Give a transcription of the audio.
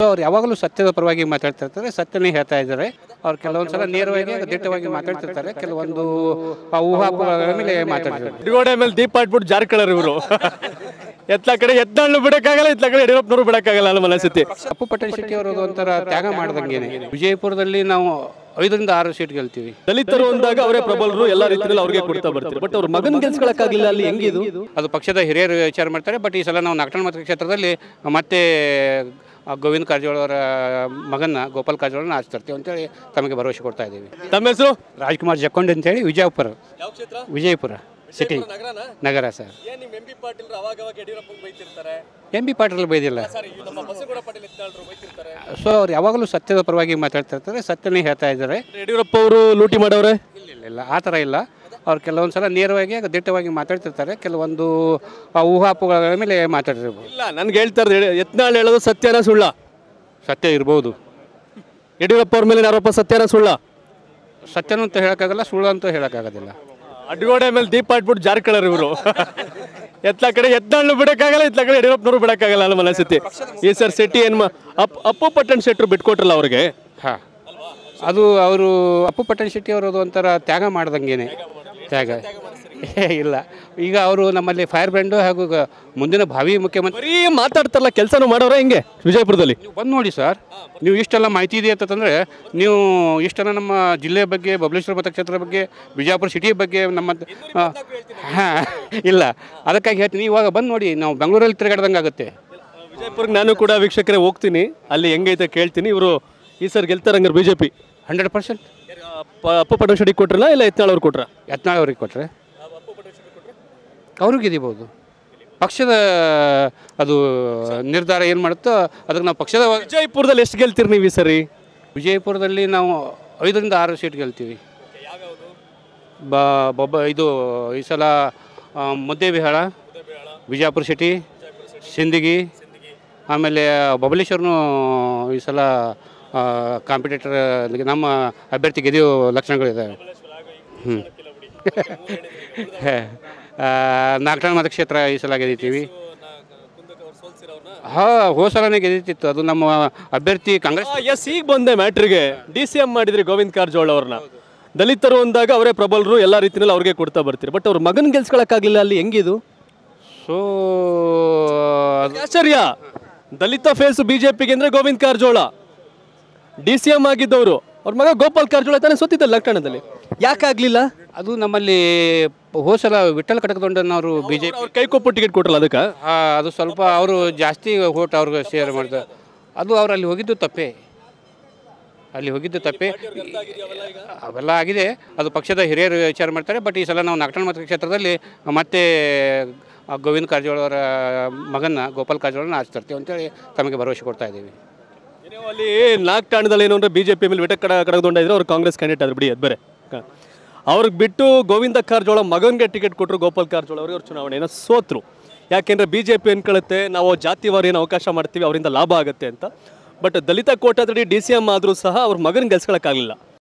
so ಅವ್ರು ಯಾವಾಗಲೂ ಸತ್ಯದ ಪರವಾಗಿ ಮಾತಾಡ್ತಾ ಇರ್ತಾರೆ ಸತ್ಯನೇ ಹೇಳ್ತಾ ಇದ್ದಾರೆ ಅವ್ರು ಕೆಲವೊಂದು ಸಲ ನೇರವಾಗಿ ದಿಟ್ಟವಾಗಿ ಮಾತಾಡ್ತಿರ್ತಾರೆ ಕೆಲವೊಂದು ಆ ಊಹಾಪೋಹಗಳ ಮೇಲೆ ಮಾತಾಡ್ತಾರೆ ಡಿಗೋಡೆ ಮೇಲೆ ದೀಪ ಇಟ್ಬಿಟ್ಟು ಜಾರ್ಕಳರ್ ಇವರು ಎತ್ಲ ಕಡೆ ಎತ್ನಾಳ್ನು ಬಿಡಕ್ಕಾಗಲ್ಲ ಇತ್ಲ ಕಡೆ ಯಡಿಯೂರಪ್ಪನವರು ಬಿಡಕ್ಕಾಗಲ್ಲ ಅನ್ನೋ ಮನಸ್ಥಿತಿ ಅಪ್ಪು ಪಟೇಲ್ ಶೆಟ್ಟಿ ಅವರದು ಒಂಥರ ತ್ಯಾಗ ಮಾಡ್ದಂಗೆನೆ ವಿಜಯಪುರದಲ್ಲಿ ನಾವು ಐದರಿಂದ ಆರು ಸೀಟ್ ಗೆಲ್ತೀವಿ ದಲಿತರು ಅಂದಾಗ ಅವರೇ ಪ್ರಬಲರು ಎಲ್ಲ ರೀತಿಯಲ್ಲಿ ಅವ್ರಿಗೆ ಕೊಡ್ತಾ ಬರ್ತಾರೆ ಬಟ್ ಅವ್ರ ಮಗನ್ ಗೆಲ್ಸ್ಕೊಳಕ್ಕಾಗಿಲ್ಲ ಅಲ್ಲಿ ಹೆಂಗಿದು ಅದು ಪಕ್ಷದ ಹಿರಿಯರು ವಿಚಾರ ಮಾಡ್ತಾರೆ ಬಟ್ ಈ ಸಲ ನಾವು ನಾಗಠಾಣ ಮತಕ್ಷೇತ್ರದಲ್ಲಿ ಮತ್ತೆ ಆ ಗೋವಿಂದ ಕಾರಜೋಳ ಅವರ ಮಗನ ಗೋಪಾಲ್ ಕಾರಜೋಳನ ಆರಿಸ್ತಿರ್ತೀವಿ ಅಂತೇಳಿ ತಮಗೆ ಭರವಸೆ ಕೊಡ್ತಾ ಇದ್ದೀವಿ ತಮ್ಮ ಹೆಸರು ರಾಜ್ಕುಮಾರ್ ಜಕ್ಕೊಂಡ್ ಅಂತೇಳಿ ವಿಜಯಪುರ ವಿಜಯಪುರ ಸಿಟಿ ನಗರ ಸರ್ ನಿಮ್ಮ ಎಂ ಬಿ ಪಾಟೀಲ್ ಅವಾಗ ಅವಾಗ ಯಡಿಯೂರಪ್ಪ ಬೈತಿರ್ತಾರೆ ಎಂ ಬಿ ಪಾಟೀಲ್ ಬೈದಿಲ್ಲ ನಮ್ಮ ಬಸವಗೌಡ ಪಾಟೀಲ್ ಎತ್ತಾಳ್ರು ಬೈತಿರ್ತಾರೆ ಸೊ ಅವ್ರು ಯಾವಾಗಲೂ ಸತ್ಯದ ಪರವಾಗಿ ಮಾತಾಡ್ತಾ ಇರ್ತಾರೆ ಸತ್ಯನೇ ಹೇಳ್ತಾ ಇದ್ದಾರೆ ಯಡಿಯೂರಪ್ಪ ಅವರು ಲೂಟಿ ಮಾಡವ್ರೆ ಇಲ್ಲ ಇಲ್ಲ ಇಲ್ಲ ಆ ಥರ ಇಲ್ಲ ಅವ್ರು ಕೆಲವೊಂದು ಸಲ ನೇರವಾಗಿ ದಿಟ್ಟವಾಗಿ ಮಾತಾಡ್ತಿರ್ತಾರೆ ಕೆಲವೊಂದು ಆ ಊಹಾಪೋಹಗಳ ಮೇಲೆ ಮಾತಾಡಿರ್ಬೋದು ಇಲ್ಲ ನನ್ಗೆ ಹೇಳ್ತಾ ಇರೋದು ಯತ್ನಾಳ್ ಹೇಳೋದು ಸತ್ಯನ ಸುಳ್ಳ ಸತ್ಯ ಇರ್ಬೋದು ಯಡಿಯೂರಪ್ಪ ಅವ್ರ ಮೇಲೆ ಆರೋಪ ಸತ್ಯನ ಸುಳ್ಳ ಸತ್ಯನೂ ಅಂತ ಹೇಳೋಕ್ಕಾಗಲ್ಲ ಸುಳ್ಳು ಅಂತೂ ಹೇಳೋಕ್ಕಾಗೋದಿಲ್ಲ ಅಡ್ಗೋಡೆ ಮೇಲೆ ದೀಪ ಇಟ್ಬಿಟ್ಟು ಜಾರ್ಕಳರ್ ಇವರು ಎತ್ಲ ಕಡೆ ಎತ್ನಾಳ್ನು ಬಿಡಕ್ಕಾಗಲ್ಲ ಇತ್ಲ ಕಡೆ ಯಡಿಯೂರಪ್ಪನವರು ಬಿಡಕ್ಕಾಗಲ್ಲ ಅನ್ನೋ ಮನಸ್ಥಿತಿ ಈ ಸರ್ ಶೆಟ್ಟಿ ಏನ್ ಮಾ- ಅಪ್ ಅಪ್ಪು ಪಟ್ಟಣ್ ಶೆಟ್ರು ಬಿಟ್ಕೊಟ್ರಲ್ಲ ಅವ್ರಿಗೆ ಹಾಂ ಅದು ಅವರು ಅಪ್ಪು ಪಟ್ಟಣ ಶೆಟ್ಟಿ ಅವರದು ಒಂಥರ ತ್ಯಾಗ ಮಾಡ್ದಂಗೆನೆ ತ್ಯಾಗ ಏ, ಇಲ್ಲ ಈಗ ಅವರು ನಮ್ಮಲ್ಲಿ ಫೈರ್ ಬ್ರ್ಯಾಂಡು ಹಾಗೂ ಗ- ಮುಂದಿನ ಭಾವಿ ಮುಖ್ಯಮಂತ್ರಿ ಬರೀ ಮಾತಾಡ್ತಾರಲ್ಲ ಕೆಲಸನೂ ಮಾಡೋರ ಹಿಂಗೆ ವಿಜಯಪುರದಲ್ಲಿ ನೀವು ಬಂದು ನೋಡಿ ಸರ್ ನೀವು ಇಷ್ಟೆಲ್ಲ ಮಾಹಿತಿ ಇದೆ ಅಂತಂದರೆ ನೀವು ಇಷ್ಟೆಲ್ಲ ನಮ್ಮ ಜಿಲ್ಲೆ ಬಗ್ಗೆ ಬಬಲೇಶ್ವರ ಮತಕ್ಷೇತ್ರದ ಬಗ್ಗೆ ಬಿಜಾಪುರ ಸಿಟಿ ಬಗ್ಗೆ ನಮ್ಮ ಹಾಂ ಇಲ್ಲ ಅದಕ್ಕಾಗಿ ಹೇಳ್ತೀನಿ ಇವಾಗ ಬಂದು ನೋಡಿ ನಾವು ಬೆಂಗಳೂರಲ್ಲಿ ತಿರುಗಾಡ್ದಂಗೆ ಆಗುತ್ತೆ ವಿಜಯಪುರಕ್ಕೆ ನಾನು ಕೂಡ ವೀಕ್ಷಕರೇ ಹೋಗ್ತೀನಿ ಅಲ್ಲಿ ಹೆಂಗೈತೆ ಕೇಳ್ತೀನಿ ಇವರು ಈ ಸರ್ ಗೆಲ್ತಾರೆ ಹಂಗಾರೆ BJP hundred percent Appu Pattanshetty ಕೊಟ್ರಲ್ಲ ಇಲ್ಲ ಯತ್ನಾಳ್ ಅವ್ರು ಕೊಟ್ರ ಯತ್ನಾಳ್ ಅವ್ರಿಗೆ ಕೊಟ್ಟರೆ ಅವ್ರಿಗೆ ಗೆದಿಬೋದು ಪಕ್ಷದ ಅದು ನಿರ್ಧಾರ ಏನು ಮಾಡುತ್ತೋ ಅದಕ್ಕೆ ನಾವು ಪಕ್ಷದ ವಿಜಯಪುರದಲ್ಲಿ ಎಷ್ಟು ಗೆಲ್ತೀರಿ ನೀವು ಈ ಸರಿ ವಿಜಯಪುರದಲ್ಲಿ ನಾವು ಐದರಿಂದ ಆರು ಸೀಟ್ ಗೆಲ್ತೀವಿ ಬ ಬೊಬ್ಬ ಇದು ಈ ಸಲ ಆ, ಮುದ್ದೇಬಿಹಾಳ ವಿಜಯಪುರ ಸಿಟಿ ಸಿಂದಗಿ ಆಮೇಲೆ ಬಬಲೇಶ್ವರನು ಈ ಸಲ ಕಾಂಪಿಟೇಟರ್ ನಮ್ಮ ಅಭ್ಯರ್ಥಿ ಗೆದಿಯೋ ಲಕ್ಷಣಗಳಿದ್ದಾವೆ ಹ್ಞೂ ನಾಲ್ಕನೇ ಮತಕ್ಷೇತ್ರ ಈ ಸಲ ಗೆದ್ದಿದ್ದೀವಿ ಹಾಂ ಹೋದ ಸಲನೇ ಗೆದ್ದಿತ್ತಿತ್ತು ಅದು ನಮ್ಮ ಅಭ್ಯರ್ಥಿ ಕಾಂಗ್ರೆಸ್ ಎಸ್ ಈಗ ಬಂದೆ ಮ್ಯಾಟ್ರಿಗೆ ಡಿ ಸಿ ಎಂ ಮಾಡಿದ್ರಿ ಗೋವಿಂದ್ ಕಾರಜೋಳ ಅವ್ರನ್ನ ದಲಿತರು ಅಂದಾಗ ಅವರೇ ಪ್ರಬಲರು ಎಲ್ಲ ರೀತಿಯಲ್ಲಿ ಅವ್ರಿಗೆ ಕೊಡ್ತಾ ಬರ್ತೀರಿ ಬಟ್ ಅವ್ರ ಮಗನ್ ಗೆಲ್ಸ್ಕೊಳಕ್ಕಾಗಿಲ್ಲ ಅಲ್ಲಿ ಹೆಂಗಿದು ಸೊ ಅದು ಆಶ್ಚರ್ಯ ದಲಿತ ಫೇಸ್ ಬಿಜೆಪಿಗೆ ಅಂದ್ರೆ Govind Karajol D C M ಆಗಿದ್ದವರು ಅವ್ರ ಮಗ ಗೋಪಾಲ್ ಕಾರಜೋಳ ತಾನೇ ಸೋತಿದ್ದ ಲಕ್ಷಣದಲ್ಲಿ ಯಾಕಾಗ್ಲಿಲ್ಲ ಅದು ನಮ್ಮಲ್ಲಿ ಹೋದ ಸಲ ವಿಠಲ್ ಕಟಕದೊಂಡನವರು ಬಿ ಜೆ ಅವ್ರ ಕೈ ಕೊಪ್ಪು ಟಿಕೆಟ್ ಕೊಟ್ರಲ್ಲ ಅದಕ್ಕೆ ಅದು ಸ್ವಲ್ಪ ಅವರು ಜಾಸ್ತಿ ಓಟ್ ಅವ್ರಿಗೆ ಶೇರ್ ಮಾಡ್ತಾರೆ ಅದು ಅವ್ರು ಅಲ್ಲಿ ಹೋಗಿದ್ದು ತಪ್ಪೇ ಅಲ್ಲಿ ಹೋಗಿದ್ದು ತಪ್ಪೇ ಅವೆಲ್ಲ ಆಗಿದೆ ಅದು ಪಕ್ಷದ ಹಿರಿಯರು ವಿಚಾರ ಮಾಡ್ತಾರೆ ಬಟ್ ಈ ಸಲ ನಾವು ನಾಗಠಾಣ ಮತಕ್ಷೇತ್ರದಲ್ಲಿ ಮತ್ತೆ ಆ ಗೋವಿಂದ ಕಾರಜೋಳ ಅವರ ಮಗನ ಗೋಪಾಲ್ ಕಾರಜೋಳನ ಆರಿಸ್ತಿರ್ತೀವಿ ಅಂತೇಳಿ ತಮಗೆ ಭರವಸೆ ಕೊಡ್ತಾ ಇದ್ದೀವಿ ನೀವು ಅಲ್ಲಿ ನಾಲ್ಕು ಠಾಣದಲ್ಲಿ ಏನು ಅಂದ್ರೆ ಬಿಜೆಪಿ ಮೇಲೆ ವಿಟ ಕಡ ಕಡಗೊಂಡ ಇದ್ರೆ ಅವ್ರು ಕಾಂಗ್ರೆಸ್ ಕ್ಯಾಂಡಿಡೇಟ್ ಆದ್ರು ಬಿಡಿ ಅದು ಬೇರೆ ಕ- ಅವ್ರಿಗೆ ಬಿಟ್ಟು ಗೋವಿಂದ ಕಾರಜೋಳ ಮಗನಿಗೆ ಟಿಕೆಟ್ ಕೊಟ್ಟರು ಗೋಪಾಲ್ ಕಾರಜೋಳ ಅವ್ರಿಗೆ ಅವ್ರು ಚುನಾವಣೆಯನ್ನು ಸೋತ್ರು ಯಾಕೆಂದ್ರೆ ಬಿಜೆಪಿ ಅನ್ಕೊಳ್ಳುತ್ತೆ ನಾವು ಜಾತಿವಾರ ಏನು ಅವಕಾಶ ಮಾಡ್ತೀವಿ ಅವರಿಂದ ಲಾಭ ಆಗುತ್ತೆ ಅಂತ ಬಟ್ ದಲಿತ ಕೋಟಾದಡಿ ಡಿ ಸಿ ಎಂ ಆದರೂ ಸಹ ಅವ್ರ ಮಗನ ಗೆಲ್ಸ್ಕೊಳಕ್ಕಾಗಲಿಲ್ಲ